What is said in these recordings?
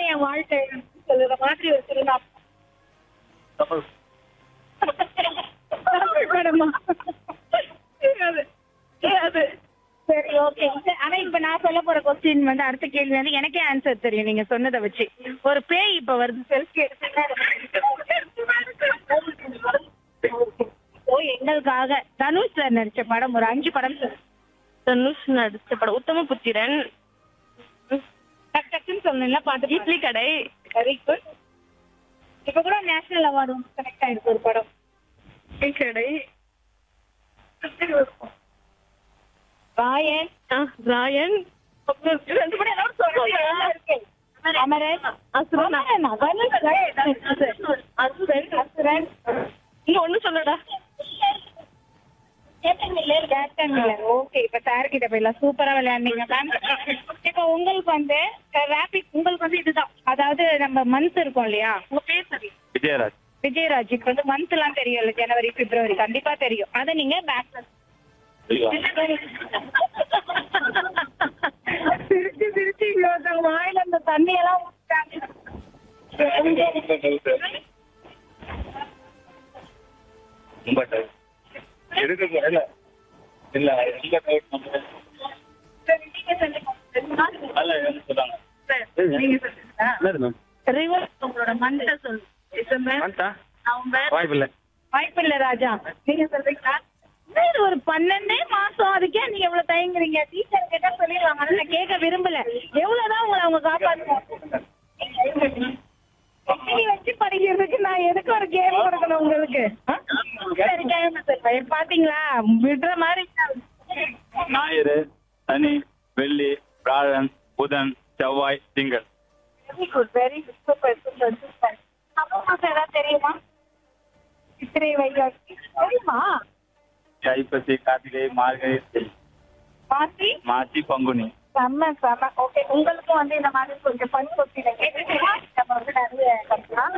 என் வாழ்க்கை சொல்லுற மாதிரி ஒரு திருநாள் மேடமா தெரியாது தெரியாது சரி ஓகே ஆனா இப்ப நான் சொல்ல போற கொஸ்டின் வந்து அடுத்த கேள்வி வந்து எனக்கே ஆன்சர் தெரியும் நீங்க சொன்னதை வச்சு ஒரு பேய் இப்ப வருது செல்ஃபி ஓ எங்களுக்காக தனுஷ் சார் நடிச்ச படம் ஒரு அஞ்சு படம் சொல்லு. தனுஷ் நடிச்ச படம் உத்தம புத்திரன் டக் டக்குன்னு சொல்லணும்ல பாத்து இட்லி கடை வெரி குட் இப்ப கூட நேஷனல் அவார்டு வந்து கனெக்ட் ஆயிருக்கு ஒரு படம் இட்லி கடை ராயன் ஆ, ராயன் ரெண்டு படம் ஏதாவது சொல்லுங்க. அமரன் அசுரன். அமரன், அவனும் அசுரன். அசுரன் அசுரன் இங்க ஒண்ணு சொல்லடா கேப்டன் மில்லர் ஓகே இப்ப சார் கிட்ட போயிடலாம் சூப்பரா விளையாடுனீங்க மேம் இப்ப உங்களுக்கு வந்து ரேபிட் உங்களுக்கு வந்து இதுதான் அதாவது நம்ம மந்த் இருக்கும் இல்லையா உங்க பேர் சரி விஜயராஜ் விஜயராஜுக்கு வந்து மந்த் எல்லாம் தெரியும்ல ஜனவரி பிப்ரவரி கண்டிப்பா தெரியும் அதை நீங்க பேக்ல சிரிச்சு சிரிச்சு இங்க ஒருத்தவங்க வாயில அந்த தண்ணி எல்லாம் ஊத்திட்டாங்க ரொம்ப டவுட் எடுக்க இல்ல இல்ல ரொம்ப டவுட் நம்ம சரி, நீங்க சொல்லுங்க. அல்ல என்ன சொல்றாங்க நீங்க சொல்லுங்க என்னது மேம் ரிவர்ஸ் உங்களோட மந்த் சொல்லு டிசம்பர் வந்துட்டா நவம்பர் வாய்ப்பு இல்ல வாய்ப்பு இல்ல ராஜா நீங்க சொல்றீங்களா என்ன இது ஒரு பன்னெண்டே மாசம் அதுக்கே நீங்க எவ்வளவு தயங்குறீங்க டீச்சர் கேட்டா சொல்லிடுவாங்க ஆனா நான் கேட்க விரும்பல எவ்வளவுதான் உங்களை அவங்க காப்பாத்துவாங்க நீ வச்சு படிக்கிறதுக்கு நான் எதுக்கு ஒரு கேம் கொடுக்கணும் உங்களுக்கு ஆ? சரி கேம் சொல்றேன் பாத்தீங்களா விடுற மாதிரி ஞாயிறு சனி வெள்ளி வியாழன் புதன் செவ்வாய் திங்கள் very good very good super super super அப்பா மாசம் ஏதாவது தெரியுமா சித்திரை வைகாசி தெரியுமா ஐப்பசி கார்த்திகை மார்கழி மாசி மாசி பங்குனி செம்ம செம்ம ஓகே உங்களுக்கும் வந்து இந்த மாதிரி கொஞ்சம் பண் கொஸ்டினை கேட்டுட்டீங்கன்னா நம்ம வந்து நிறைய கட்டலாம்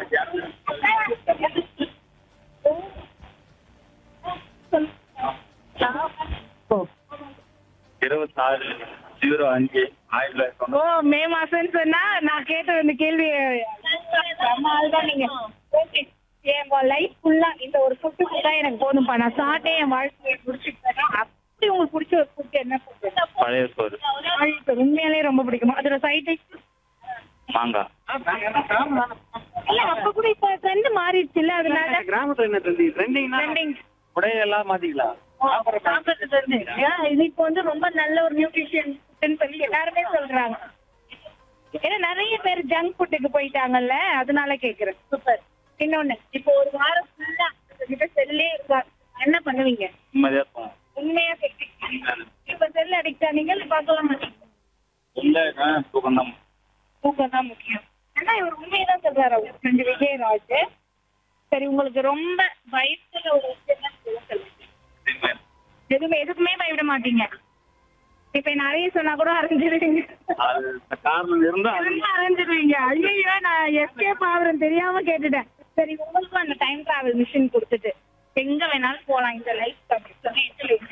இருபத்தாறு ஜீரோ அஞ்சு ஆயிரத்தி ஓ தொள்ளாயிரத்தி மே மாசம்னு சொன்னா நான் கேட்ட இந்த கேள்வி செம்ம ஆள்தான் நீங்க ஓகே என் லைஃப் ஃபுல்லா இந்த ஒரு ஃபுட்டு ஃபுல்லா எனக்கு போதும்பா நான் சாப்பிட்டே என் வாழ்க்கையை முடிச்சுக்கிட்டேன்னா அப்படி உங்களுக்கு பிடிச்ச ஒரு ஃபுட் என்ன ஃபுட் பழைய சோறு உண்மையாலே ரொம்ப பிடிக்குமா அதோட சைட் மாங்காய் இல்ல அப்ப கூட இப்ப ட்ரெண்ட் மாறிடுச்சு இல்ல அதனால கிராமத்துல என்ன ட்ரெண்டிங் ட்ரெண்டிங்னா ட்ரெண்டிங் உடையெல்லாம் மாத்திக்கலாம் சாப்பிடுறது வந்து ஏன் இது இப்போ வந்து ரொம்ப நல்ல ஒரு நியூட்ரிஷன் சொல்லி எல்லாருமே சொல்றாங்க ஏன்னா நிறைய பேர் ஜங்க் ஃபுட்டுக்கு போயிட்டாங்கல்ல அதனால கேக்குறேன் சூப்பர் இன்னொன்னு இப்போ ஒரு வாரம் ஃபுல்லா கிட்ட செல்லே இருக்கா என்ன பண்ணுவீங்க நிம்மதியா இருக்கும் உண்மையா கேட்டீங்க இப்ப செல் அடிக்ட் ஆனீங்க இல்ல பார்க்கலாம் மாட்டீங்க இல்ல தூக்கம் தான் தூக்கம் தான் முக்கியம் ஆனா இவர் உண்மையதான் சொல்றாரு அவர் ஃப்ரெண்டு விஜயராஜ் சரி உங்களுக்கு ரொம்ப பயத்துல ஒரு விஷயம் தான் சொல்லுங்க எதுவுமே எதுக்குமே பயப்பட மாட்டீங்க இப்ப நிறைய சொன்னா கூட அரைஞ்சிருவீங்க அது காரணம் இருந்தா அது இருந்தா அரைஞ்சிருவீங்க ஐயோ நான் எஸ்கேப் ஆகுறேன் தெரியாம கேட்டுட்டேன் சரி உங்களுக்கும் அந்த டைம் டிராவல் மிஷின் கொடுத்துட்டு எங்க வேணாலும் போலாம் இந்த லைஃப்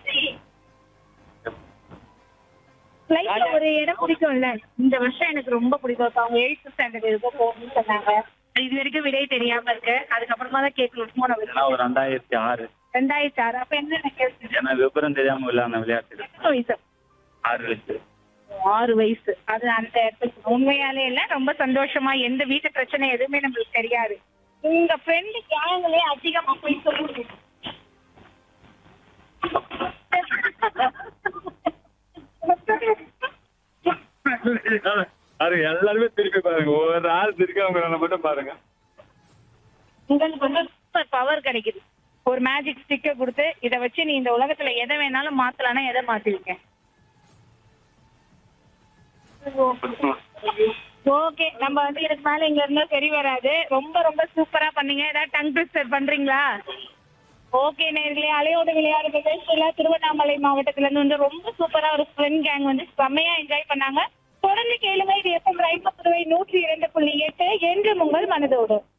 லைஃப்ல ஒரு இடம் பிடிக்கும்ல இந்த வருஷம் எனக்கு ரொம்ப பிடிக்கும் இப்ப அவங்க எயித்து ஸ்டாண்டர்ட் எதுக்கோ போகணும்னு சொன்னாங்க இது வரைக்கும் விடை தெரியாம இருக்கு அதுக்கப்புறமா தான் கேட்கணும் போன ஏன்னா ஒரு ரெண்டாயிரத்தி ஆறு ரெண்டாயிரத்தி ஆறு அப்ப என்ன கேட்டு ஏன்னா விவரம் தெரியாம விளையாடின விளையாட்டு வயசு ஆறு வயசு ஆறு வயசு அது அந்த இடத்துக்கு உண்மையாலே இல்ல ரொம்ப சந்தோஷமா எந்த வீட்டு பிரச்சனை எதுவுமே நம்மளுக்கு தெரியாது உங்க ஃப்ரெண்டு கேங்களே அதிகமா போய் சொல்லுங்க பாருங்க எல்லாருமே திருப்பி பாருங்க ஒரு ஆள் திருக்கவங்க மட்டும் பாருங்க உங்களுக்கு வந்து சூப்பர் பவர் கிடைக்குது ஒரு மேஜிக் ஸ்டிக்கை கொடுத்து இதை வச்சு நீ இந்த உலகத்துல எதை வேணாலும் மாத்தலாம்னா எதை மாத்துவீங்க ஓகே நம்ம வந்து இதுக்கு மேல இங்க இருந்தா சரி வராது ரொம்ப ரொம்ப சூப்பரா பண்ணீங்க ஏதாவது டங் ட்விஸ்டர் பண்றீங்களா ஓகே நேர்களே அலையோட விளையாடு நிகழ்ச்சியில திருவண்ணாமலை மாவட்டத்துல இருந்து வந்து ரொம்ப சூப்பரா ஒரு ஃப்ரெண்ட் கேங் வந்து செம்மையா என்ஜாய் பண்ணாங்க தொடர்ந்து கேளுங்க இது எஃப்எம் ரைட் புதுவை நூற்றி இரண்டு புள்ளி எட்டு என்று உங்கள் மனதோடு